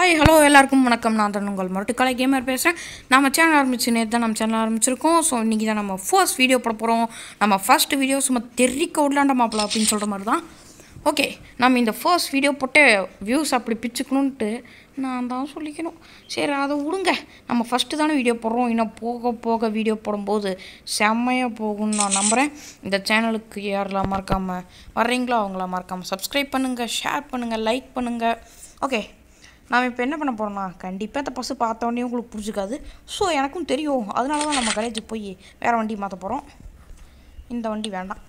Hi hello எல்லாருக்கும் வணக்கம் நான் தான் உங்கள் மறுட்டுக்கலை கேமர் பேசுகிறேன் நம்ம சேனல் ஆரம்பிச்சு நேற்று தான் நம்ம சேனல் ஆரம்பிச்சிருக்கோம் ஸோ இன்றைக்கி தான் நம்ம ஃபர்ஸ்ட் வீடியோ போட போகிறோம் நம்ம ஃபர்ஸ்ட் வீடியோ சும்மா தெறிக்க விடலாண்ட மாப்பிள அப்படின்னு சொல்கிற மாதிரி தான் ஓகே நம்ம இந்த ஃபர்ஸ்ட் வீடியோ போட்டு வியூஸ் அப்படி பிச்சுக்கணுன்ட்டு நான் தான் சொல்லிக்கணும் சரி அதை விடுங்க நம்ம ஃபஸ்ட்டு தானே வீடியோ போடுறோம் இன்னும் போக போக வீடியோ போடும்போது செம்மையாக போகும்னு நான் நம்புகிறேன் இந்த சேனலுக்கு யாரெல்லாம் மறக்காமல் வர்றீங்களோ அவங்களாம் மறக்காமல் சப்ஸ்கிரைப் பண்ணுங்கள் ஷேர் பண்ணுங்கள் லைக் பண்ணுங்கள் ஓகே நாம் இப்போ என்ன பண்ண போகிறோம்னா கண்டிப்பாக இந்த பஸ்ஸு பார்த்தோன்னே உங்களுக்கு புரிஞ்சுக்காது ஸோ எனக்கும் தெரியும் அதனால தான் நம்ம காலேஜுக்கு போய் வேறு வண்டி மாற்ற போகிறோம் இந்த வண்டி வேண்டாம்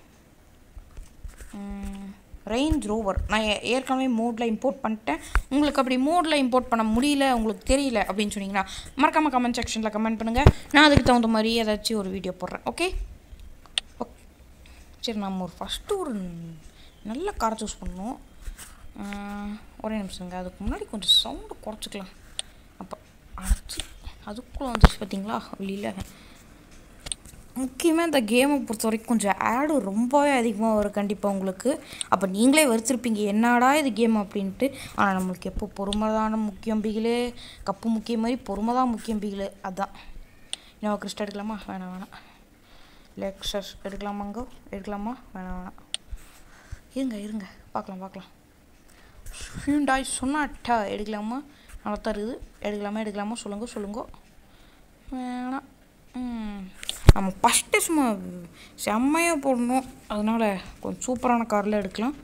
ரேஞ்ச் ரோவர் நான் ஏ- ஏற்கனவே மோடில் இம்போர்ட் பண்ணிட்டேன் உங்களுக்கு அப்படி மோடில் இம்போர்ட் பண்ண முடியல உங்களுக்கு தெரியல அப்படின்னு சொன்னீங்கன்னா மறக்காமல் கமெண்ட் செக்ஷனில் கமெண்ட் பண்ணுங்கள் நான் அதுக்கு தகுந்த மாதிரி ஏதாச்சும் ஒரு வீடியோ போடுறேன் ஓகே ஓகே சரி நம்ம ஒரு ஃபஸ்ட்டு ஒரு நல்ல காரை சூஸ் பண்ணோம் ஆஹ், ஒரே நிமிஷங்க அதுக்கு முன்னாடி கொஞ்சம் சவுண்டு குறைச்சிக்கலாம் அப்போ அடைச்சி அதுக்குள்ளே வந்துச்சு பார்த்தீங்களா வெளியில் முக்கியமாக இந்த கேமை பொறுத்த வரைக்கும் கொஞ்சம் ஆடு ரொம்பவே அதிகமாக வரும் கண்டிப்பாக உங்களுக்கு அப்போ நீங்களே வரிச்சிருப்பீங்க என்னடா இது கேம் அப்படின்ட்டு ஆனால் நம்மளுக்கு எப்போ பொறுமை தான முக்கியம் பிகிலு கப்பு முக்கியம் மாதிரி பொறுமை தான் முக்கியம் பிகிலு அதான் இன்னும் கிறிஸ்ட் எடுக்கலாமா வேணாம் வேணாம் லெக்ஸஸ் எடுக்கலாமாங்க எடுக்கலாமா வேணாம் வேணாம் இருங்க இருங்க பார்க்கலாம் பார்க்கலாம் ஹியூண்டாய் சொன்னாட்டா எடுக்கலாமா நல்லா தான் இருக்குது எடுக்கலாமா எடுக்கலாமா சொல்லுங்க சொல்லுங்க வேணாம் ம். நம்ம ஃபஸ்ட்டு சும்மா செம்மையாக போடணும் அதனால் கொஞ்சம் சூப்பரான காரில் எடுக்கலாம்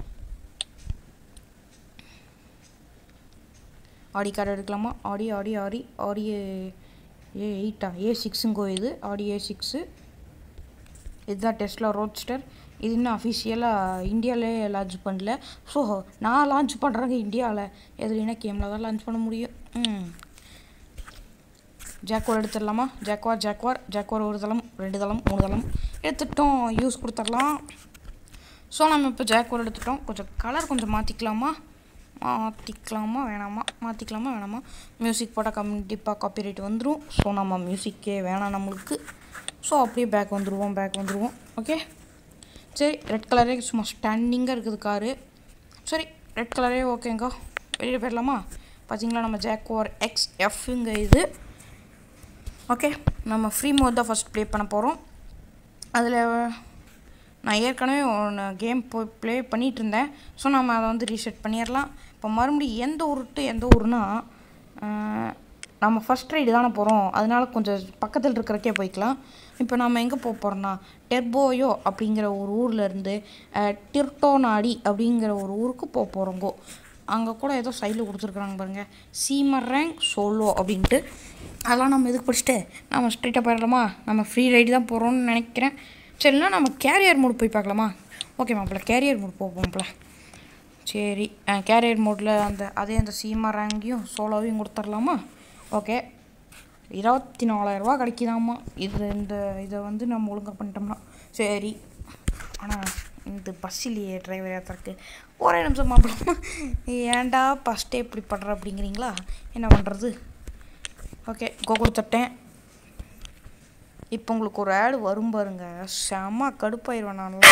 ஆடி கார் எடுக்கலாமா ஆடி ஆடி ஆடி ஆடி ஏ எயிட்டா ஏ சிக்ஸுங்கோ இது ஆடி ஏ சிக்ஸு இதுதான் டெஸ்லா ரோட்ஸ்டர் இது இன்னும் அஃபிஷியலாக இந்தியாவிலே லான்ச் பண்ணல ஸோ நான் லான்ச் பண்ணுறேங்க இந்தியாவில் எதுலைனா கேமில் தான் லான்ச் பண்ண முடியும் ம் ஜாக்வார் எடுத்துடலாமா ஜாக்வார் ஜாக்வார் ஜாக்வார் ஒரு தளம் ரெண்டு தளம் மூணு தளம் எடுத்துட்டோம் யூஸ் கொடுத்துடலாம் ஸோ நம்ம இப்போ ஜாக்வார் எடுத்துட்டோம் கொஞ்சம் கலர் கொஞ்சம் மாற்றிக்கலாமா மாற்றிக்கலாமா வேணாமா மாற்றிக்கலாமா வேணாமா மியூசிக் போட்டால் கண்டிப்பாக காப்பிரைட் வந்துடும் ஸோ நம்ம மியூசிக்கே வேணாம் நம்மளுக்கு ஸோ அப்படியே பேக் வந்துடுவோம் பேக் வந்துடுவோம் ஓகே சரி ரெட் கலரே சும்மா ஸ்டாண்டிங்காக இருக்குது காரு சரி ரெட் கலரே ஓகேங்க வெளியில் போயிடலாமா பார்த்தீங்களா நம்ம ஜாக்வார் எக்ஸ் எஃப்ங்க இது ஓகே நம்ம ஃப்ரீ மோட் தான் ஃபஸ்ட் ப்ளே பண்ண போகிறோம் அதில் நான் ஏற்கனவே ஒன்று கேம் போய் ப்ளே பண்ணிகிட்டு இருந்தேன் ஸோ நம்ம அதை வந்து ரீசெட் பண்ணிடலாம் இப்போ மறுபடியும் எந்த ஊர் டு எந்த ஊர்னா ஆஹ், நம்ம ஃபஸ்ட் ரைடு தானே போகிறோம் அதனால கொஞ்சம் பக்கத்தில் இருக்கிறக்கே போய்க்கலாம் இப்போ நம்ம எங்கே போக போகிறோம்னா டெர்போயோ அப்படிங்கிற ஒரு ஊரில் இருந்து டிர்டோனாடி அப்படிங்கிற ஒரு ஊருக்கு போக போகிறோங்கோ அங்கே கூட ஏதோ சைடில் கொடுத்துருக்குறாங்க பாருங்க சீமர் ரேங்க் சோலோ அப்படின்ட்டு அதெல்லாம் நம்ம எதுக்கு படிச்சுட்டு நம்ம ஸ்ட்ரைட்டாக போயிடலாமா நம்ம ஃப்ரீ ரைடு தான் போகிறோம்னு நினைக்கிறேன் சரினா நம்ம கேரியர் மோட் போய் பார்க்கலாமா ஓகே மாப்பிள்ள கேரியர் மோட் போவோம் மாப்பிள்ள சரி கேரியர் மோடில் அந்த அதே அந்த சீமா ரேங்கையும் சோலோவையும் கொடுத்துர்லாமா ஓகே இருபத்தி நாலாயிரரூவா கிடைக்குதாம்மா இது இந்த இதை வந்து நம்ம ஒழுங்கா பண்ணிட்டோம்னா சரி ஆனால் இந்த பஸ் இல்லையே டிரைவர் ஏற்றுறக்கு ஒரே நிமிஷம் மாப்பிளமா ஏன்டா ஃபஸ்ட்டே இப்படி பண்ணுற அப்படிங்கிறீங்களா என்ன பண்ணுறது ஓகே கோ கொடுத்துட்டேன் இப்போ உங்களுக்கு ஒரு ஆடு வரும் பாருங்க செம கடுப்பாயிருவேன் நான்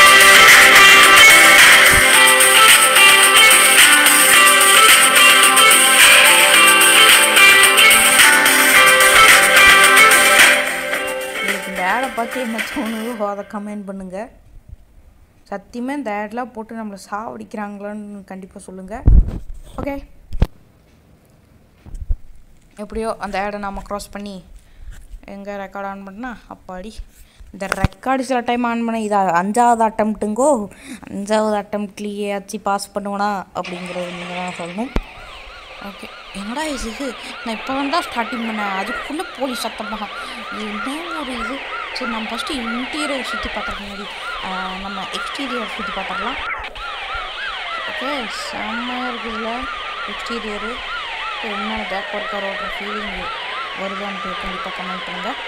உங்களுக்கு இந்த ஆடை பார்த்து என்ன தோணுதோ அதை கமெண்ட் பண்ணுங்கள் சத்தியமாக இந்த ஆட்லாம் போட்டு நம்மளை சாவடிக்கிறாங்களான்னு கண்டிப்பாக சொல்லுங்கள் ஓகே எப்படியோ அந்த ஆடை நாம் க்ராஸ் பண்ணி எங்கே ரெக்கார்ட் ஆன் பண்ணா அப்பாடி இந்த ரெக்கார்டு சில டைம் ஆன் பண்ண இது அஞ்சாவது அட்டம்ப்ட்டுங்கோ அஞ்சாவது அட்டம்ப்ட்லேயே ஆச்சு பாஸ் பண்ணுவேனா அப்படிங்கிறது நீங்கள் தான் சொல்லணும் ஓகே என்னடா இது நான் இப்போ தான் ஸ்டார்டிங் பண்ணேன் அதுக்குள்ளே போலீஸ் சத்தமாக என்ன ஒரு இது சரி நம்ம ஃபஸ்ட்டு இன்டீரியர் சுற்றி பார்த்துறதுக்கு முன்னாடி ஆஹ், நம்ம எக்ஸ்டீரியர் சுற்றி பார்த்துடலாம் ஓகே செம்மையாக இருக்குதுல்ல எக்ஸ்டீரியரு என்ன பேக் ஒர்க்கர் ஓட்டுற ஃபீலிங் வருதான்ட்டு கண்டிப்பாக கமெண்ட் பண்ணுங்கள்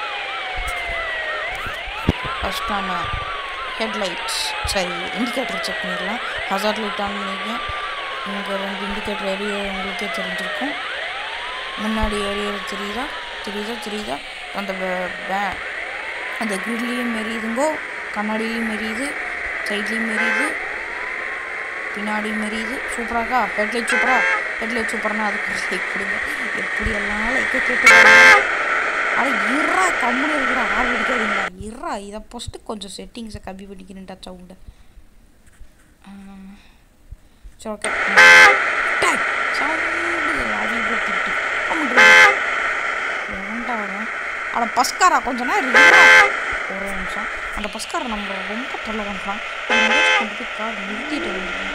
ஃபஸ்ட் நம்ம ஹெட்லைட்ஸ் சரி இண்டிகேட்டர் செக் பண்ணிடலாம் ஹசார்ட் லைட் ஆன் பண்ணியிருக்கேன் இங்கே ரெண்டு இண்டிகேட்டர் எரிய உங்களுக்கே தெரிஞ்சிருக்கும் முன்னாடி எரியற தெரியுதா தெரியுதா தெரியுதா அந்த பே- பே- அந்த கிரில்லையும் மெரியுதுங்கோ கண்ணாடியிலையும் மெரியுது சைட்லேயும் மெரியுது பின்னாடி மெரியுது சூப்பராக்கா ஹெட்லைட் சூப்பரா ஹெட்லைட் சூப்பர்னா அதுக்கு ஒரு லைக் கொடுங்க எப்படி எல்லாம் லைக்கை கேட்டு அட இறா கம்முனு இருக்கிற ஆள் அடிக்காதீங்களா இறா இதை ஃபஸ்ட்டு கொஞ்சம் செட்டிங்ஸை கம்மி பண்ணிக்கிறேன்டா சவுண்டை சரி ஓகே சவுண்டு அதிகப்படுத்திட்டு ஏன்டா அவன் அட பஸ்காரா கொஞ்ச நேரம் இருடா. ஒரு நிமிஷம் அந்த பஸ்காரை நம்ம ரொம்ப தொல்லை பண்ணுறான் கொண்டு போய் கார் நிறுத்திட்டு வந்துடுறோம்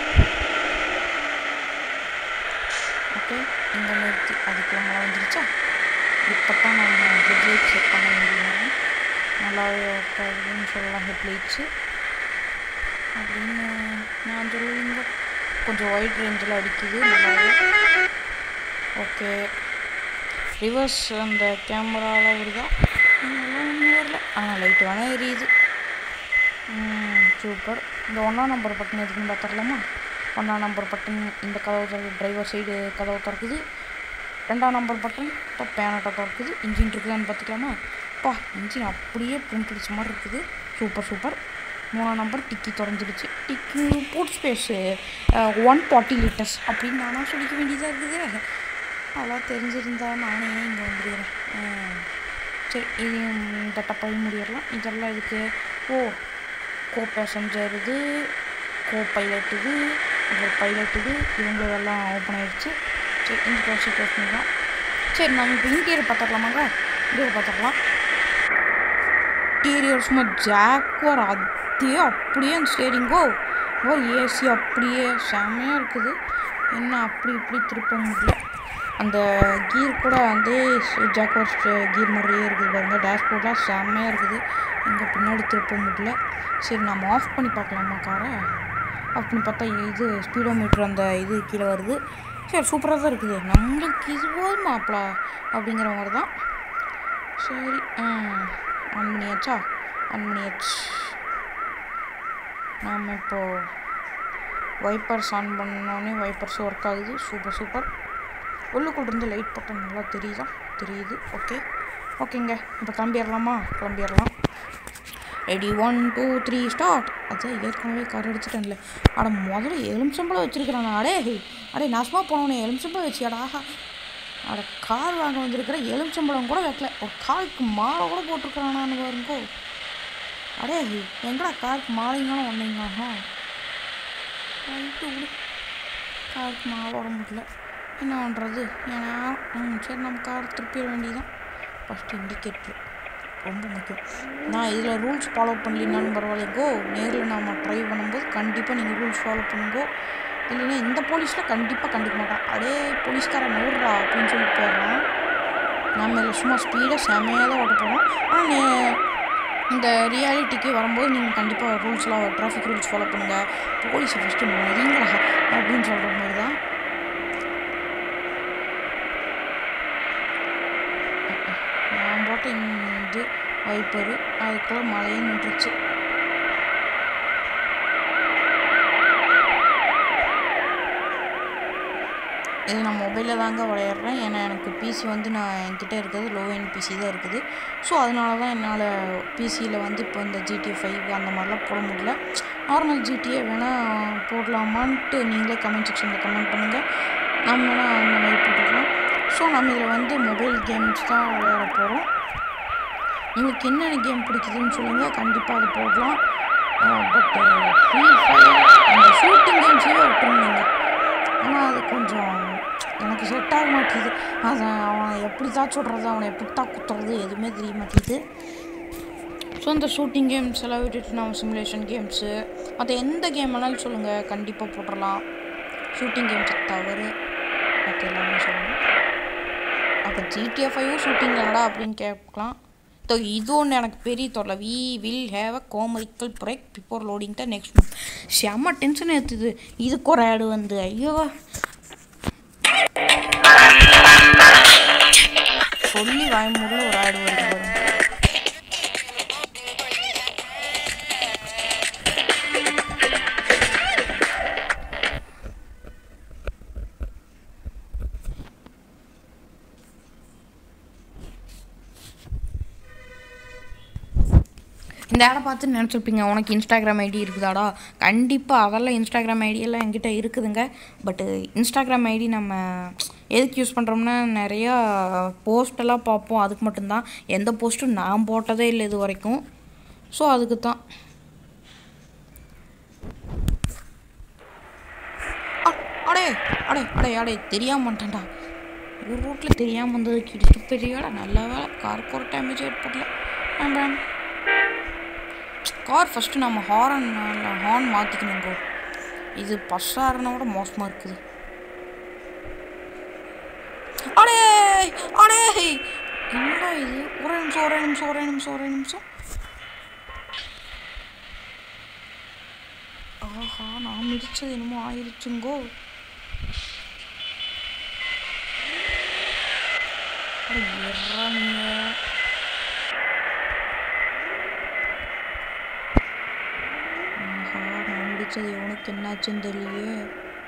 ஓகே இங்கே நிறுத்தி அதுக்கு மேலே வந்துருச்சா இப்போ தான் நம்ம ஹெட்லைட் செக் பண்ண வேண்டியது நல்லாவே ஒர்க் ஆகுதுன்னு சொல்லலாம் ஹெட்லைட்ஸு அப்படின்னு நான் சொல்லுவீங்க கொஞ்சம் ஒயிட் ரேஞ்சில் அடிக்குது நல்லாவே ஓகே ரிவர்ஸ் அந்த கேமராவில் வருதா அதெல்லாம் ஒன்றும் வரல ஆனால் லைட் வேணால் எரியுது சூப்பர் இந்த ஒன்றாம் நம்பர் பட்டன் எதுக்குன்னு பார்த்துடலாமா ஒன்றாம் நம்பர் பட்டன் இந்த கதவு திறக்குது டிரைவர் சைடு கதவு திறக்குது ரெண்டாம் நம்பர் பட்டன் இப்போ பேனட்டை திறக்குது இன்ஜின் இருக்குதான்னு பார்த்துக்கலாமா அப்பா இன்ஜின் அப்படியே பிரிண்ட் அடிச்ச மாதிரி இருக்குது சூப்பர் சூப்பர் மூணாம் நம்பர் டிக்கி திறந்துடுச்சு dicky boot space one forty litres அப்படின்னு நானா சொல்லிக்க வேண்டியதாக இருக்குது அதெல்லாம் தெரிஞ்சிருந்தா நானே இங்கே வந்துடுறேன் சரி இது இந்த டப்பாவை முடியிடலாம் இதெல்லாம் இதுக்கு ஓ கோ பேசஞ்சர் இது கோ பைலட் இது அப்புறம் பைலட் இது இவங்களதெல்லாம் ஓப்பன் ஆயிடுச்சு சரி இந்த க்ளோஸ் க்ளோஸ் பண்ணிக்கலாம் சரி நம்ம இப்போ இன்டீரியர் பார்த்துக்கலாமாங்க இன்டீரியர் பார்த்துக்கலாம் இன்டீரியர் சும்மா ஜாக்வார் அதே அப்படியே அந்த ஸ்டேரிங்கோ ஓ ஏசி அப்படியே செம்மையாக இருக்குது என்ன அப்படி இப்படி திருப்ப முடியல அந்த கீர் கூட அதே ஜாக்வார் கீர் மாதிரியே இருக்குது பாருங்க டேஷ்போர்ட்லாம் செம்மையாக இருக்குது இங்கே பின்னாடி திருப்ப முடியல சரி நம்ம ஆஃப் பண்ணி பார்க்கலாமா காரை ஆஃப் பண்ணி பார்த்தா இது ஸ்பீடோ மீட்டர் அந்த இது கீழே வருது சரி சூப்பராக தான் இருக்குது நம்மளுக்கு இது போதும் மாப்பிள அப்படிங்கிற மாதிரி தான் சரி ஆன் பண்ணியாச்சா ஆன் பண்ணியாச்சு நாம் இப்போது வைப்பர்ஸ் ஆன் பண்ணோடனே வைப்பர்ஸ் ஒர்க் ஆகுது சூப்பர் சூப்பர் உள்ளுக்குள்ள இருந்து லைட் பட்டன் நல்லா தெரியுதா தெரியுது ஓகே ஓகேங்க இப்போ கிளம்பிடலாமா கிளம்பிடலாம் ready one two three start அதான் ஏற்கனவே கார் அடிச்சிட்டேன்ல அட முதல்ல எலுமிச்சம்பளம் வச்சிருக்கிறான் அடே அடே நாசமாக போனவனே எலுமிச்சம்பளம் வச்சியாடா அட கார் வாங்க வந்திருக்கிற எலுமிச்சம்பளம் கூட வைக்கல ஒரு காருக்கு மாலை கூட போட்டிருக்கிறானான்னு பாருங்கோ அடே எங்கடா காருக்கு மாலைங்களும் வந்தீங்கன்னா ரைட்டு விடு காருக்கு மாலை வர முடியல என்ன பண்ணுறது ஏன்னா ம் சரி நம்ம கார் திருப்பிட வேண்டியதான் ஃபஸ்ட்டு இண்டிகேட்ரு ரொம்ப முக்கியம் நான் இதில் ரூல்ஸ் ஃபாலோ பண்ணலினாலும் பரவாயில்லைங்கோ நேரில் நம்ம ட்ரை பண்ணும்போது கண்டிப்பாக நீங்கள் ரூல்ஸ் ஃபாலோ பண்ணுங்கோ இல்லைன்னா இந்த போலீஸில் கண்டிப்பாக கண்டுக்க மாட்டான் அடே போலீஸ்காரன் நூறுரா அப்படின்னு சொல்லிட்டு போயிடுறான் நம்ம இதில் சும்மா ஸ்பீடாக செமையாக தான் ஓட்ட போகிறோம் ஆனால் இந்த ரியாலிட்டிக்கு வரும்போது நீங்கள் கண்டிப்பாக ரூல்ஸ்லாம் டிராஃபிக் ரூல்ஸ் ஃபாலோ பண்ணுங்கள் போலீஸை ஃபஸ்ட்டு மதிங்களா அப்படின்னு சொல்கிற மாதிரி தான் நான் போட்ட இது வைப்பரு அதுக்குள்ளே மழையே நின்றுச்சு இது நான் மொபைலில் தாங்க விளையாடுறேன் ஏன்னா எனக்கு பிசி வந்து நான் என்கிட்ட இருக்கிறது லோ என் பிசி தான் இருக்குது ஸோ அதனால தான் என்னால் பிசியில் வந்து இப்போ இந்த ஜிடிஏ ஃபைவ் அந்த மாதிரிலாம் போட முடியல நார்மல் ஜிடிஏ வேணால் போடலாமான்ட்டு நீங்களே கமெண்ட் செக்ஷனில் கமெண்ட் பண்ணுங்கள் நம்ம வேணால் அந்த மாதிரி போட்டுக்கலாம் ஸோ நம்ம இதில் வந்து மொபைல் கேம்ஸ் தான் விளையாட போகிறோம் உங்களுக்கு என்னென்ன கேம் பிடிக்குதுன்னு சொல்லுங்கள் கண்டிப்பாக அதை போடலாம் பட் ஃப்ரீ ஃபயர் அந்த ஷூட்டிங் கேம்ஸே விட்டுருந்தீங்க ஏன்னா அது கொஞ்சம் எனக்கு செட் ஆக மாட்டேங்குது அதை அவனை எப்படி தான் சொல்கிறது அவனை எப்படி தான் குத்துறது எதுவுமே தெரிய மாட்டேங்குது ஸோ இந்த ஷூட்டிங் கேம்ஸ் எல்லாம் விட்டுட்டு நம்ம சிமுலேஷன் கேம்ஸு மற்ற எந்த கேம் வேணாலும் சொல்லுங்கள் கண்டிப்பாக போட்டுடலாம் ஷூட்டிங் கேம்ஸ் தவறு மற்ற எல்லாமே சொல்லுங்கள் அப்போ ஜிடிஎஃப் ஃபைவும் ஷூட்டிங் தானடா அப்படின்னு கேட்கலாம் ஸோ இது ஒன்று எனக்கு பெரிய தொல்லை we will have a commercial break before loading the next செம்ம டென்ஷன் ஏற்றுது இதுக்கு ஒரு ஆடு வந்து ஐயோ சொல்லி வாய் மூடல ஒரு ஆடு வருது பாருங்க இந்த ஆடை பார்த்து நினச்சிருப்பீங்க உனக்கு இன்ஸ்டாகிராம் ஐடி இருக்குதாடா கண்டிப்பாக அதெல்லாம் இன்ஸ்டாகிராம் ஐடியெல்லாம் என்கிட்ட இருக்குதுங்க பட்டு இன்ஸ்டாகிராம் ஐடி நம்ம எதுக்கு யூஸ் பண்ணுறோம்னா நிறையா போஸ்டெல்லாம் பார்ப்போம் அதுக்கு மட்டும்தான் எந்த போஸ்ட்டும் நான் போட்டதே இல்லை இது வரைக்கும் ஸோ அதுக்கு தான் அடே அடே அடே அடே தெரியாம மாட்டேன்டா ஒரு ரோட்டில் தெரியாமல் வந்தது கிடிச்சு பெரியடா நல்ல வேலை காருக்கு ஒரு டேமேஜ் ஏற்படல வேண்டாம் கார் ஃபஸ்ட்டு நம்ம ஹாரன் ஹார்ன் மாற்றிக்கணுங்கோ இது பஸ்ஸாரனை விட மோசமாக இருக்குது அடே அடே என்னடா இது ஒரே நிமிஷம் ஒரே நிமிஷம் ஒரே நிமிஷம் ஒரே நிமிஷம் ஆஹா நான் மிதிச்சது என்னமோ ஆயிருச்சுங்கோ அட இறங்க ஆஹா நான் முடிச்சது எவனுக்கு என்னாச்சுன்னு தெரியலையே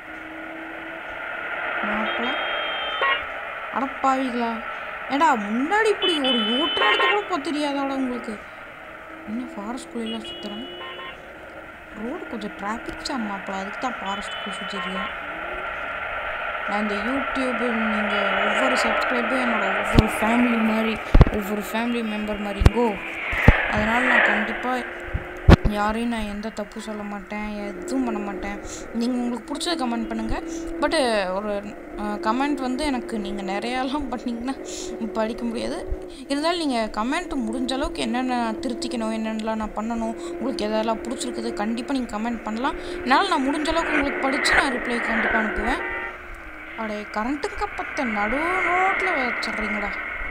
மாப்பிள்ள அடப்பாவிங்களா ஏடா முன்னாடி இப்படி ஒரு யூட்டன் எடுத்து கூட போக தெரியாதாடா உங்களுக்கு என்ன ஃபாரஸ்ட்குள்ளெல்லாம் சுற்றுறேன் ரோடு கொஞ்சம் டிராஃபிக் ஜாம் மாப்பிள்ள அதுக்கு தான் ஃபாரஸ்ட்குள்ளே சுற்றிருக்கேன் நான் இந்த யூடியூப் நீங்கள் ஒவ்வொரு சப்ஸ்கிரைபும் என்னோட ஒவ்வொரு ஃபேமிலி மாதிரி ஒவ்வொரு ஃபேமிலி மெம்பர் மாதிரிங்கோ அதனால் நான் கண்டிப்பாக யாரையும் நான் எந்த தப்பு சொல்ல மாட்டேன் எதுவும் பண்ண மாட்டேன் நீங்கள் உங்களுக்கு பிடிச்சத கமெண்ட் பண்ணுங்கள் பட்டு ஒரு கமெண்ட் வந்து எனக்கு நீங்கள் நிறையாலாம் பண்ணிங்கன்னா படிக்க முடியாது இருந்தாலும் நீங்கள் கமெண்ட் முடிஞ்ச அளவுக்கு என்னென்ன திருத்திக்கணும் என்னென்னலாம் நான் பண்ணணும் உங்களுக்கு எதெல்லாம் பிடிச்சிருக்குது கண்டிப்பாக நீங்கள் கமெண்ட் பண்ணலாம் என்னால் நான் முடிஞ்ச அளவுக்கு உங்களுக்கு படித்து நான் ரிப்ளை கண்டிப்பாக அனுப்புவேன் அடே கரண்ட்டு கப்பத்தை நடு ரோட்டில் வச்சிட்றீங்கடா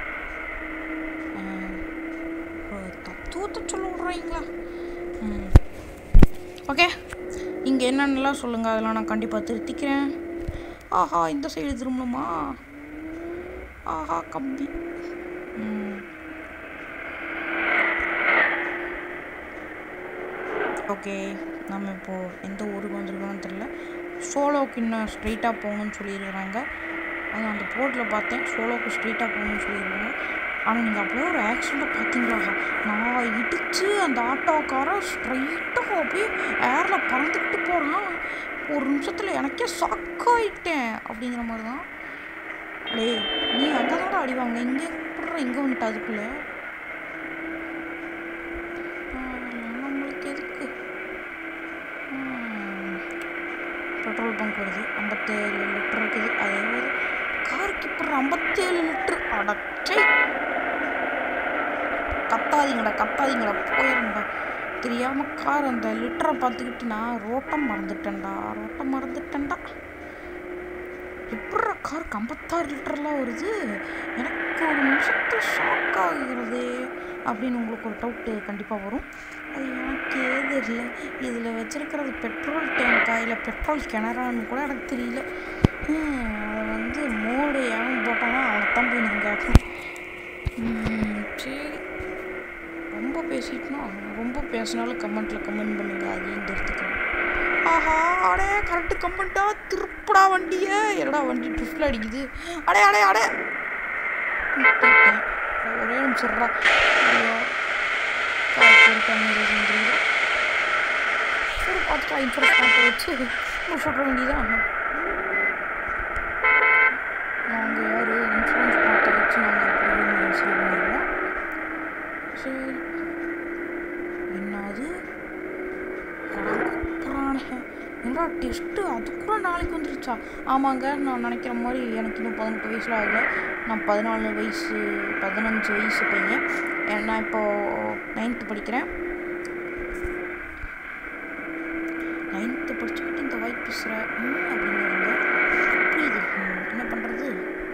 தத்துவத்தை சொல்ல விட்றீங்களா ம் ஓகே இங்கே என்னென்னலாம் சொல்லுங்கள் அதெல்லாம் நான் கண்டிப்பாக திருத்திக்கிறேன் ஆஹா இந்த சைடு திரும்பணுமா ஆஹா கம்பி ம் ஓகே நம்ம இப்போது எந்த ஊருக்கு வந்திருக்கோம்னு தெரில சோலோக்கு இன்னும் ஸ்ட்ரெயிட்டாக போகணும்னு சொல்லியிருக்கிறாங்க அது அந்த போர்ட்டில் பார்த்தேன் சோலோக்கு ஸ்ட்ரெயிட்டாக போகணும்னு சொல்லியிருக்காங்க ஆனால் நீங்கள் அப்படியே ஒரு ஆக்சிடெண்ட்டை பார்த்தீங்களா நான் இடித்து அந்த ஆட்டோக்காரன் ஸ்ட்ரைட்டாக அப்படியே ஏரில் பறந்துக்கிட்டு போகிறான் ஒரு நிமிஷத்தில் எனக்கே ஷாக்காயிட்டேன் அப்படிங்கிற மாதிரி தான் அடே நீ அங்கே தான் அடி வாங்க இங்கே கூப்பிட்ற இங்கே வந்துட்டு அதுக்குள்ளே நம்மளுக்கு எதுக்கு பெட்ரோல் பங்க் வருது ஐம்பத்தேழு லிட்டர் இருக்குது அதே மாதிரி காருக்கு இப்போ ஐம்பத்தேழு லிட்டர் அடச்சை கத்தாதீங்கடா கத்தாதீங்கடா போயிருந்தா தெரியாமல் கார் அந்த லிட்டரை பார்த்துக்கிட்டு நான் ரோட்டம் மறந்துட்டேன்டா ரோட்டம் மறந்துட்டேன்டா எப்படா காருக்கு ஐம்பத்தாறு லிட்டர்லாம் வருது எனக்கு ஒரு நிமிஷத்தில் ஷாக் ஆகிறது அப்படின்னு உங்களுக்கு ஒரு டவுட்டு கண்டிப்பாக வரும் அது எனக்கே தெரியல இதில் வச்சுருக்கிறது பெட்ரோல் டேங்கா இல்லை பெட்ரோல் கிணறான்னு கூட எனக்கு தெரியல அதை வந்து மோடு எவன் போட்டானா அவனை தான் போய் நான் கேட்கணும் சரி ரொம்ப பேசிட்டோம் ரொம்ப பேசினாலும் கமெண்ட்டில் கமெண்ட் பண்ணுங்கள் அதையும் தெரிஞ்சுக்கலாம் ஆஹா அடே கரெக்டு கமெண்ட்டா திருப்படா வண்டியை என்னடா வண்டி ட்ரிஃப்டில் அடிக்குது அடே அடே அடே ஒரே நிமிஷம்டா ஐயோ சரி பார்த்துக்கலாம் இன்சூரன்ஸ் பார்த்து வச்சு சொல்ல வேண்டியதான் நாங்கள் யார் இன்சூரன்ஸ் பார்த்து வச்சு நாங்கள் எப்படி சரி பண்ணிடுவோம் சரி என்னது என்னடா டெஸ்ட்டு அது கூட நாளைக்கு வந்துருச்சா ஆமாங்க நான் நினைக்கிற மாதிரி எனக்கு இன்னும் பதினெட்டு வயசில் ஆகல நான் பதினாலு வயசு பதினஞ்சு வயசு பையன் நான் இப்போது நைன்த்து படிக்கிறேன் நைன்த்து படிச்சுக்கிட்டு இந்த வாய்ப்பு பேசுகிற அப்படிங்கிறாங்க புரியுது என்ன பண்ணுறது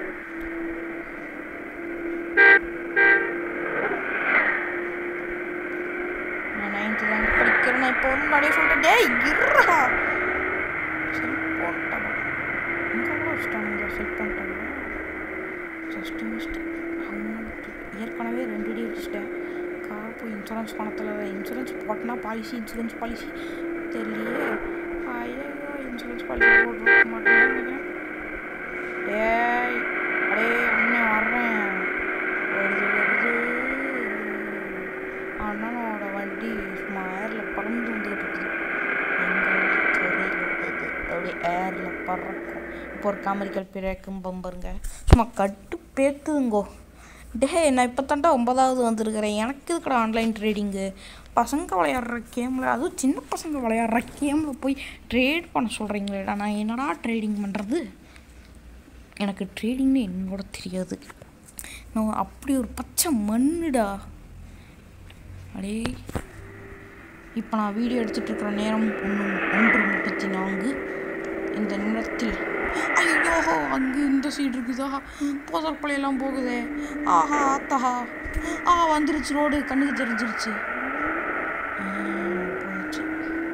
நான் நைன்த்து தாங்க படிக்கிறேன் நான் இப்போ வந்து நிறைய சொல்லிட்டேன் டேய் இருடா செல் போட்டாங்க இங்கே கூட வச்சுட்டாங்க செல் பண்ணிட்டாங்க ஜஸ்ட் மிஸ்டேக் ஏற்கனவே ரெண்டு அடி அடிச்சிட்டேன் கார் போய் இன்சூரன்ஸ் பணத்தில் இன்சூரன்ஸ் போட்டனா பாலிசி இன்சூரன்ஸ் பாலிசி தெரியலையே ஐயோ இன்சூரன்ஸ் பாலிசி போட்டு மாட்டேன்னு நினைக்கிறேன் டேய் அடே அண்ணன் வர்றேன் வருது வருது அண்ணன் என்னோட வண்டி சும்மா ஏரில் பறந்து வந்துக்கிட்டு இருக்குது எங்கள் துறையில் இது அப்படியே ஏரில் பறக்கும் இப்போ ஒரு காமெடிக்கல் பிரேக்கும் பம்பருங்க சும்மா கட்டு பேத்துங்கோ டே நான் இப்போ தாண்டா ஒன்பதாவது வந்திருக்கிறேன் எனக்கு இதுக்கட ஆன்லைன் ட்ரேடிங்கு பசங்க விளையாடுற கேமில் அதுவும் சின்ன பசங்க விளையாடுற கேமில் போய் ட்ரேட் பண்ண சொல்கிறீங்களேடா நான் என்னடா ட்ரேடிங் பண்ணுறது எனக்கு ட்ரேடிங்னு என்னோட தெரியாது நான் அப்படி ஒரு பச்சை மண்ணுடா அடே இப்போ நான் வீடியோ எடுத்துகிட்டு இருக்கிற நேரம் ஒன்று ஒன்று முப்பத்தி நான்கு இந்த நேரத்தில் ஐயோ அங்கே இந்த சைடு இருக்குதா போதற்பழையெல்லாம் போகுதே ஆஹா ஆத்தஹா ஆ வந்துருச்சு ரோடு கண்ணுக்கு தெரிஞ்சிருச்சு ஆ, போயாச்சு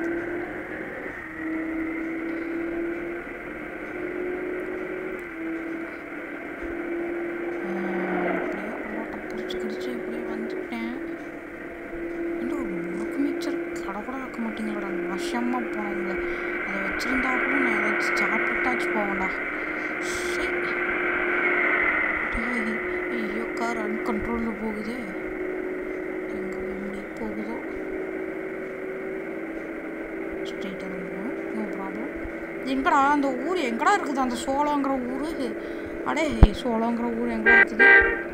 அப்படியே ஓட்டை பிடிச்சி கிடிச்சு இப்படியே வந்துட்டேன் இந்த ஒரு முறுக்கு மிக்சர் கடை கூட வைக்க மாட்டீங்களாடா நாசமாக போனவங்கள அதை வச்சுருந்தா கூட நான் ஏதாச்சும் சாப்பிட்டாச்சு போவேன்டா சரி டேய், ஐயோ கார் அன்கண்ட்ரோலில் போகுதே எங்கே முடி போகுதோ ஸ்ட்ரெயிட்டாக தான் போகணும் நோ ப்ராப்ளம் எங்கடா அந்த ஊர் எங்கடா இருக்குது அந்த சோளங்கிற ஊர் அடே சோளங்கிற ஊர் எங்கடா இருக்குது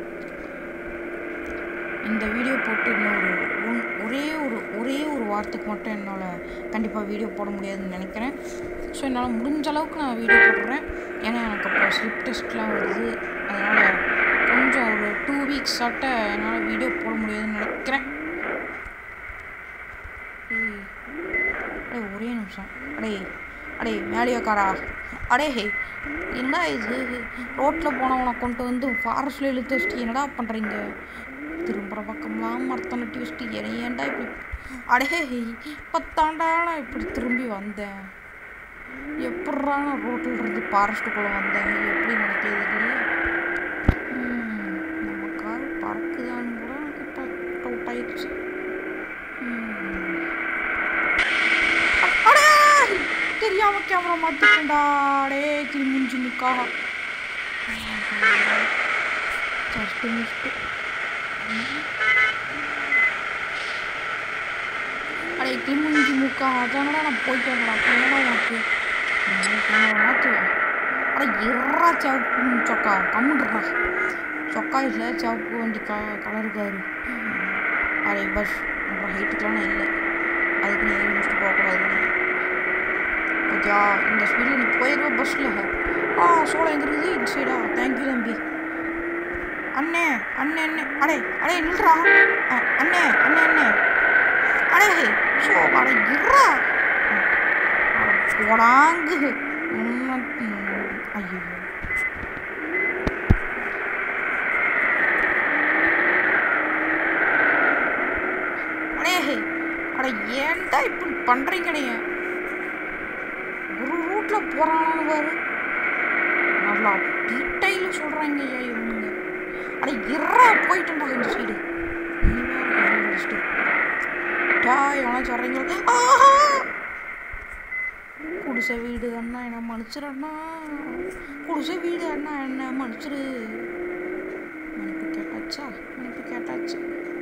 இந்த வீடியோ போட்டு இன்னொரு ஒன்- ஒரே ஒரு ஒரே ஒரு வாரத்துக்கு மட்டும் என்னால் கண்டிப்பாக வீடியோ போட முடியாதுன்னு நினைக்கிறேன் ஸோ என்னால் முடிஞ்ச அளவுக்கு நான் வீடியோ போடுறேன் ஏன்னா எனக்கு இப்போ ஸ்லிப் டெஸ்ட்லாம் வருது அதனால் கொஞ்சம் ஒரு டூ வீக்ஸ் ஆட்ட என்னால் வீடியோ போட முடியாதுன்னு நினைக்கிறேன் ஏய், அடே ஒரே நிமிஷம் அடே அடே மேலேயோ காரா அடே என்ன இது ரோட்டில் போனவனை கொண்டு வந்து ஃபாரஸ்ட்டில் இழுத்து வச்சுட்டு என்னடா பண்ணுறீங்க திரும்புகிற பக்கம்லாம் மரத்தை நட்டி வச்சுட்டு என்னை ஏன்டா இப்படி அடே இப்போத்தாண்டா நான் இப்படி திரும்பி வந்தேன் எப்பட்றா நான் ரோட்டில் இருந்து ஃபாரஸ்ட்டுக்குள்ளே வந்தேன் எப்படி நடக்கியது இல்லையே ம், நம்ம கார் பறக்குதான்னு கூட எனக்கு இப்போ டவுட் ஆயிடுச்சு ம். அடே தெரியாம கேமரா மாத்திட்டேன்டா அடே கிளி முடிஞ்சு முக்கா ஜஸ்ட் மிஸ்ட் அடே கிளி முடிஞ்சு முக்கா அதானடா நான் போயிட்டு வரேன் அப்போ என்னடா உனக்கு கேமரா மாற்றுவேன் அட இறா சிவப்பு சொக்கா கம்முன்றா சொக்கா இல்லை சிவப்பு வண்டி க கலருக்காரு அடே பஸ் உங்களோட ஹைட்டுக்கெலாம் நான் இல்லை அதுக்கு நீ ஏறி முடிச்சுட்டு போகக்கூடாது ஓகேயா இந்த ஸ்பீடில் நீ போயிடுவ பஸ்ஸில் ஆ சோளம் எங்கே இருக்குது இந்த சைடா தேங்க்யூ தம்பி அண்ணே அண்ணே அண்ணே அடே அடே நில்றா அ, அண்ணே அண்ணே அண்ணே அடே ஸோ அட இருறா அட போடாங்கு உன்னை- ம், ஐயோ அடே அட ஏன்டா இப்படி பண்ணுறீங்கடே ஒரு ரூட்டில் போகிறானு பாரு நல்லா டீட்டெயிலும் சொல்கிறாங்க ஐயா இவனுங்க அட இறா போயிட்டுண்டா இந்த சைடு நீ வேற என்னை அடிச்சிட்டு. டா எவனா சொல்கிறீங்க ஆஹா குடிசை வீடு அண்ணா என்ன மன்னிச்சிரு அண்ணா குடிசை வீடு அண்ணா என்ன மன்னிச்சிரு மன்னிப்பு கேட்டாச்சா மன்னிப்பு கேட்டாச்சு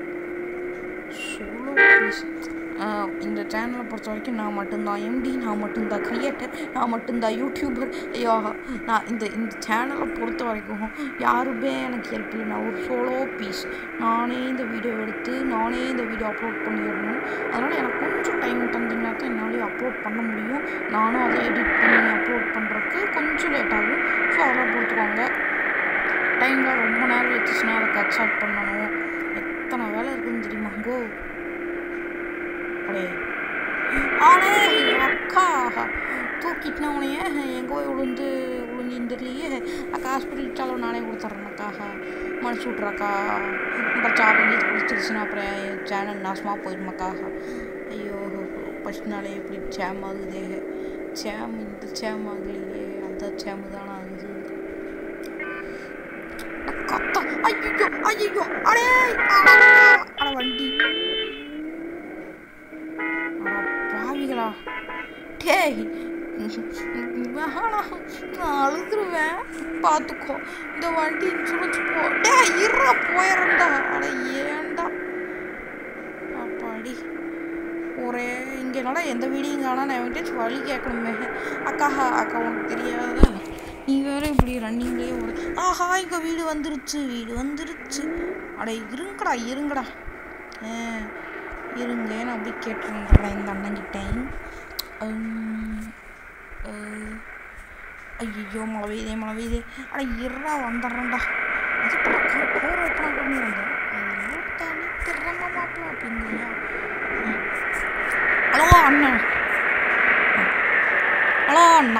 சோலோ ப்ளீஸ் இந்த சேனலை பொறுத்த வரைக்கும் நான் மட்டும்தான் எம்டி நான் மட்டும்தான் கிரியேட்டர் நான் மட்டும்தான் யூடியூபர் ஐயோ நான் இந்த இந்த சேனலை பொறுத்த வரைக்கும் யாருமே எனக்கு ஹெல்ப் இல்லை நான் ஒரு சோலோ பீஸ் நானே இந்த வீடியோ எடுத்து நானே இந்த வீடியோ அப்லோட் பண்ணிடணும் அதனால் எனக்கு கொஞ்சம் டைம் தந்தீங்கன்னா தான் என்னாலேயும் அப்லோட் பண்ண முடியும் நானும் அதை எடிட் பண்ணி அப்லோட் பண்ணுறதுக்கு கொஞ்சம் லேட் ஆகும் ஸோ அதெல்லாம் பொறுத்துக்கோங்க டைமில் ரொம்ப நேரம் வச்சுச்சுன்னா அதை கட் ஷாட் பண்ணணும் எத்தனை வேலை இருக்குன்னு தெரியுமா கோ அடே அடே அக்கா தூக்கிட்டுனா உனைய எங்கே போய் விழுந்து விழுந்து தெரியலையே அக்கா ஹாஸ்பிட்டல் செலவு நானே கொடுத்துட்றேன் அக்கா மனசு விட்றாக்கா அப்புறம் சாப்பிட்டு பிடிச்சிருச்சுன்னா அப்புறம் என் சேனல் நாசமாக போயிடுமாக்கா ஐயோ ஃபஸ்ட் நாளே இப்படி சேம் ஆகுதே சேம் இந்த சேம் ஆகலையே அந்த சேமு தானே ஆகுது கத்தா ஐயோ ஐயோ அடே அட அட வண்டி அட பாவிகளா டேய் வேணாம் நான் அழுதுருவேன் பார்த்துக்கோ இந்த வண்டி இன்சூரன்ஸ் போ டேய் இருறா போயிடறா அட ஏன்டா அப்பா அடி ஒரே இங்கே என்னடா எந்த வீடியும் காணா நான் என்கிட்ட வழி கேட்கணுமே அக்கா அக்கா உனக்கு தெரியாதா நீ வேற இப்படி ரன்னிங்லேயே ஒரு ஆஹா இங்கே வீடு வந்துருச்சு வீடு வந்துருச்சு அட இருங்கடா இருங்கடா ஆ, இருங்க நான் அப்படி கேட்டுருன்றேன் இந்த அண்ணங்கிட்டேன் ஐயோ மழை பெய்யுதே மழை பெய்யுதே அட இருடா வந்துடுறேன்டா அது பக்கம் போகிற ஓப்பனாக பண்ணி வந்தேன் அதெல்லாம் தனி திறமை மாட்டோம் அப்படிங்கய்யா ஹலோ அண்ணா ஹலோ அண்ணா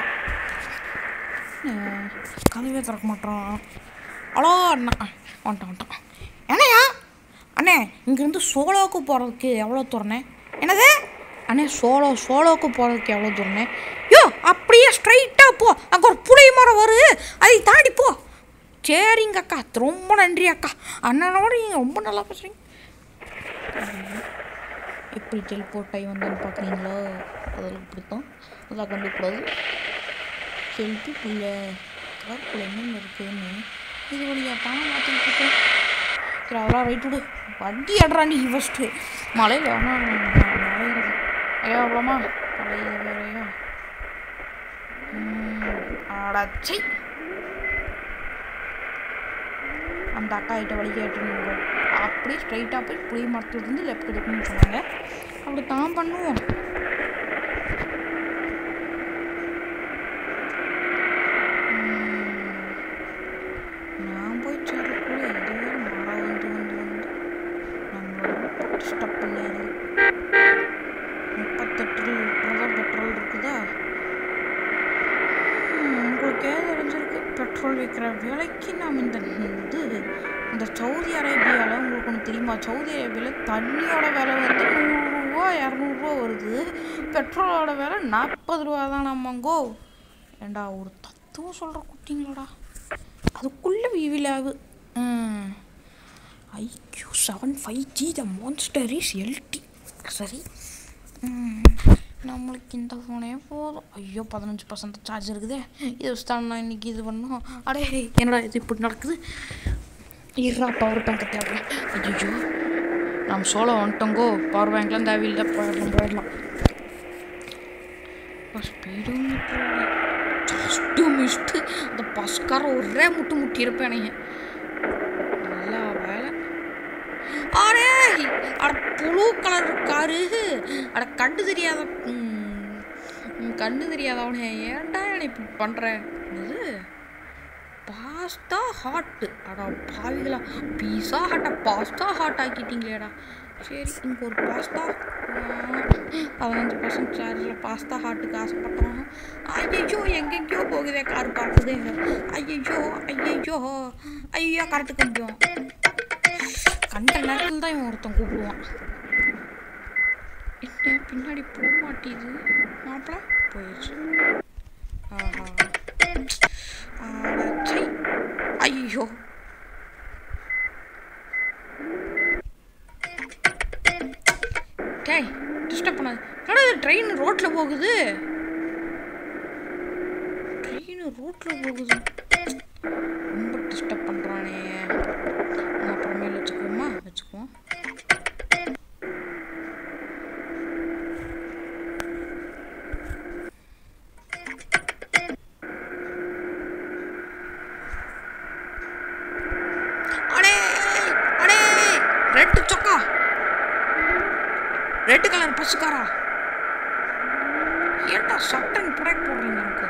அஹ், கதவே திறக்க மாட்டோம் ஹலோ அண்ணா வந்துட்டான் வந்துட்டான் என்னையா அண்ணே இங்கேருந்து சோலோவுக்கு போகிறதுக்கு எவ்வளோ தூரண்ணே என்னது அண்ணே சோலோ சோலோவுக்கு போகிறதுக்கு எவ்வளோ தூரண்ணே யோ அப்படியே ஸ்ட்ரைட்டாக போ அங்கே ஒரு புளிய மரம் வரும் அதை தாண்டி போ சரிங்க அக்கா ரொம்ப நன்றி அக்கா அண்ணனோட நீங்கள் ரொம்ப நல்லா பேசுகிறீங்க எப்படி டெலிபோர்ட் ஆகி வந்தேன்னு பார்க்குறீங்களா அதில் இப்படி தான் அதெல்லாம் கண்டுக்கூடாது செல்ஃபி பிள்ளை கருப்புல என்னென்ன இருக்குன்னு இது வழியாக தானே மாற்றிக்கிட்டு இருக்கேன் சரி அதெல்லாம் ரைட் விடு வண்டி அடுறா நீ ஃபஸ்ட்டு மலையில் வேணா மலையிறது ஐயா அவ்வளோமா பழைய வேறையா அடச்சை அந்த அக்கா கிட்ட வழி கேட்டுருந்தோம் அப்படியே ஸ்ட்ரைட்டாக போய் புளிய மரத்துலேருந்து லெஃப்ட் எடுக்கணும்னு சொன்னாங்க அப்படி தான் பண்ணுவோம் உம், நான் போய் சேரக்குள்ள இதுவே மரம் வந்து வந்து வந்து நம்மளோட டிஸ்டர்ப் பண்ணிடுது முப்பத்தெட்டு லிட்டர் தான் பெட்ரோல் இருக்குதா ம், உங்களுக்கே தெரிஞ்சிருக்கு பெட்ரோல் விற்கிற விலைக்கு நாம் இந்த இது இந்த சவுதி அரேபியாவில் உங்களுக்கு ஒன்று தெரியுமா சவுதி அரேபியாவில் தண்ணியோட விலை வந்து நூறுரூவா இரநூறுவா வருது பெட்ரோலோட விலை நாற்பது ரூபா தான் நம்மங்கோ ஏண்டா ஒரு தத்துவம் சொல்கிற குட்டிங்களடா அதுக்குள்ளே விவிலாகு iQOO seven five G the monster is எல்டி சரி ம், நம்மளுக்கு இந்த ஃபோனே போதும் ஐயோ பதினஞ்சு பர்சன்ட் சார்ஜ் இருக்குதே இதை வச்சு தான் நான் இன்னைக்கு இது பண்ணோம் அடே என்னடா இது இப்படி நடக்குது இருறா பவர் பேங்க் தேவை ஐயோ நம்ம சோளம் வந்துட்டோங்கோ பவர் பேங்க்லாம் தேவையில்லை போயிடலாம் போயிடலாம் ஸ்பீடும் ஜஸ்ட்டு மிஸ்ட்டு அந்த பஸ்கார ஒரே முட்டு முட்டி இருப்பேன் நல்லா வேலை அரே அட புழு கலர் காரு அட கண்டு தெரியாத ம், ம், கண்ணு தெரியாதவனே ஏன்டா என்னை இப்படி பண்ணுற இது பாஸ்தா ஹாட்டு அட பாவிகளா பீஸா ஹாட்டா பாஸ்தா ஹாட் ஆக்கிட்டீங்களேடா சரி இங்கே ஒரு பாஸ்தா பதினஞ்சு பர்சன்ட் சார்ஜில் பாஸ்தா ஹாட்டுக்கு ஆசைப்பட்டோம் ஐயோ எங்கெங்கேயோ போகுதே கார் பார்க்குது ஐயோ ஐயோ ஐயோ கரெக்டு கொஞ்சம் கண்ட நேரத்தில் தான் இவன் ஒருத்தன் கூப்பிடுவான் என்ன பின்னாடி போக மாட்டேது மாப்பிள போயிடுச்சு ஆஹா ஆடச்சை ஐயோ டேய் டிஸ்டர்ப் பண்ணாது என்னடா இது ட்ரெயின் ரோட்டில் போகுது ட்ரெயின் ரோட்டில் போகுது ரொம்ப டிஸ்டர்ப் பண்ணுறானே நான் அப்புறமேல வச்சுக்குவோமா வச்சுக்குவோம் அடே அடே ரெட் சொக்கா ரெட் கலர் பசுக்காரா ஏன்டா சட்டன் பிரேக் போடுறீங்க எனக்கு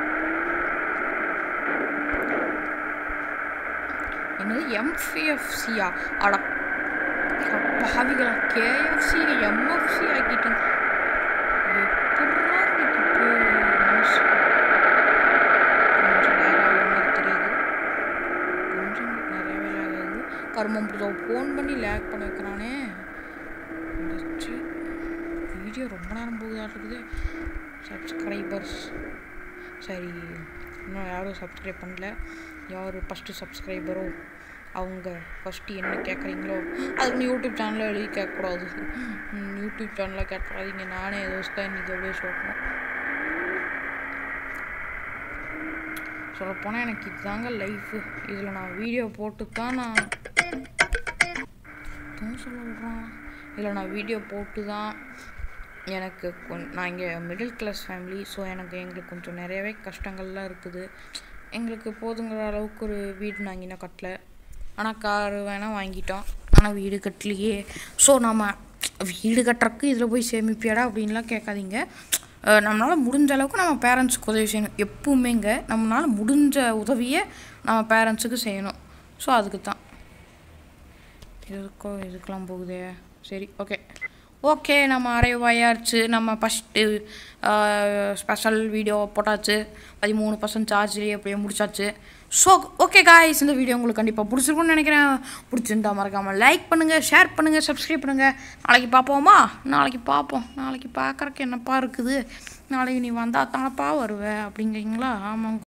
என்னது எம்ஃபிஎஃப்சியா அட அட பாவிகளா கேஎஃப்சி எம்எஃப்சி ஆக்கிட்டீங்க எப்படிடா உங்களுக்கு இப்போ மனசு கொஞ்சம் நேரம் ஆகுற மாதிரி தெரியுது கொஞ்சம் நிறையவே லேக் ஆகுது கருமம் ஃபோன் பண்ணி லேக் பண்ண வைக்கிறானே அடச்சீ. வீடியோ ரொம்ப நேரம் போகுதா இருக்குது சப்ஸ்கிரைபர்ஸ் சரி இன்னும் யாரும் சப்ஸ்கிரைப் பண்ணல யார் ஃபஸ்ட்டு சப்ஸ்கிரைபரோ அவங்க ஃபஸ்ட்டு என்ன கேட்குறீங்களோ அதுக்கு யூடியூப் சேனலில் எழுதி கேட்கக்கூடாது ம், யூடியூப் சேனலில் கேட்காதீங்க நானே ஏதோ தான் இன்றைக்கி அப்படியே சொல்லணும் சொல்லப்போனால் எனக்கு இதுதாங்க லைஃபு இதில் நான் வீடியோ போட்டு தான் நான் தான் சொல்ல விட்றான் இல்லை நான் வீடியோ போட்டு தான் எனக்கு கொஞ் நான் இங்கே மிடில் கிளாஸ் ஃபேமிலி ஸோ எனக்கு எங்களுக்கு கொஞ்சம் நிறையவே கஷ்டங்கள்லாம் இருக்குது எங்களுக்கு போதுங்கிற அளவுக்கு ஒரு வீடு நாங்கள் இன்னும் கட்டல ஆனால் கார் வேணால் வாங்கிட்டோம் ஆனால் வீடு கட்டலையே ஸோ நம்ம வீடு கட்டுறக்கு இதில் போய் சேமிப்பியாடா அப்படின்லாம் கேட்காதீங்க அஹ் நம்மளால் முடிஞ்ச அளவுக்கு நம்ம பேரண்ட்ஸுக்கு உதவி செய்யணும் எப்பவுமேங்க நம்மளால் முடிஞ்ச உதவியை நம்ம பேரண்ட்ஸுக்கு செய்யணும் ஸோ அதுக்கு தான் இதுக்கோ இதுக்கெல்லாம் போகுதே சரி ஓகே ஓகே நம்ம அரைவாயாச்சு நம்ம ஃபஸ்ட்டு ஸ்பெஷல் வீடியோ போட்டாச்சு பதிமூணு பர்சன்ட் சார்ஜ்லேயே அப்படியே முடிச்சாச்சு ஸோ ஓகே காய்ஸ் இந்த வீடியோ உங்களுக்கு கண்டிப்பாக பிடிச்சிருக்கும்னு நினைக்கிறேன் பிடிச்சிருந்தா மறக்காமல் லைக் பண்ணுங்கள் ஷேர் பண்ணுங்கள் சப்ஸ்கிரைப் பண்ணுங்கள் நாளைக்கு பார்ப்போமா நாளைக்கு பார்ப்போம் நாளைக்கு பார்க்குறக்கு என்னப்பா இருக்குது நாளைக்கு நீ வந்தால் தானப்பா வருவ அப்படிங்கிறீங்களா ஆமாங்க